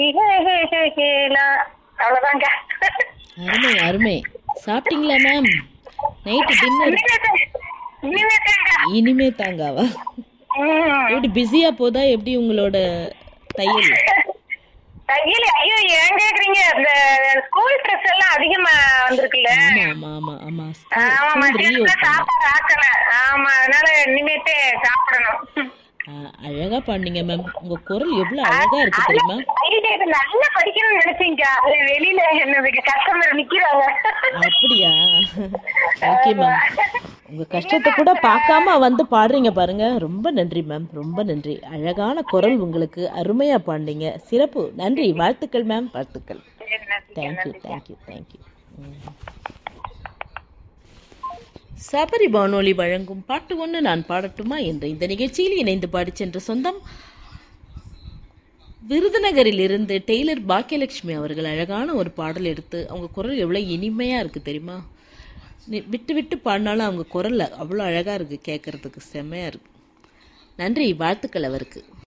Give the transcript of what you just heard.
அவ்வளவுதாங்க அருமை அருமை சாப்பிட்டீங்களா மேம் நைட்டு டின்னர் இனிமே தாங்க இனிமே தாங்காவா ம். எப்படி பிஸியா போதா எப்படி உங்களோட தையல் தையல் ஐயோ ஏன் கேக்குறீங்க இந்த ஸ்கூல் ட்ரெஸ் எல்லாம் அதிகமா வந்திருக்குல்ல ஆமா ஆமா ஆமா ஆமா ஆமா ஸ்கூல் மத்தியானம் ரீஓப்பன் சாப்பாடு ஆக்கல ஆமா அதனால இனிமேட்டு சாப்பிடணும் அழகா பாடுனீங்க மேம் உங்க குரல் எவ்வளவு அழகா இருக்கு தெரியுமா ஐயோ, இது நல்லா படிக்கணும்னு நினைச்சீங்க அது வெளியில என்னதுக்கு கஸ்டமர் நிக்கிறாங்க அப்படியா ஓகே மேம் உங்க கஷ்டத்தை கூட பார்க்காம வந்து பாடுறீங்க பாருங்க ரொம்ப நன்றி மேம் ரொம்ப நன்றி அழகான குரல் உங்களுக்கு அருமையா பாடுனீங்க சிறப்பு நன்றி வாழ்த்துக்கள் மேம் வாழ்த்துக்கள் தேங்க்யூ தேங்க்யூ தேங்க்யூ சபரி வானொலி வழங்கும் பாட்டு ஒன்று நான் பாடட்டுமா என்ற இந்த நிகழ்ச்சியில் இணைந்து பாடிச் சென்ற சொந்தம் விருதுநகரில் இருந்து டெய்லர் பாக்கியலட்சுமி அவர்கள் அழகான ஒரு பாடல் எடுத்து அவங்க குரல் எவ்வளோ இனிமையாக இருக்குது தெரியுமா நி- விட்டு விட்டு பாடினாலும் அவங்க குரல் அவ்வளோ அழகாக இருக்குது கேட்குறதுக்கு செம்மையாக இருக்குது நன்றி வாழ்த்துக்கள் அவருக்கு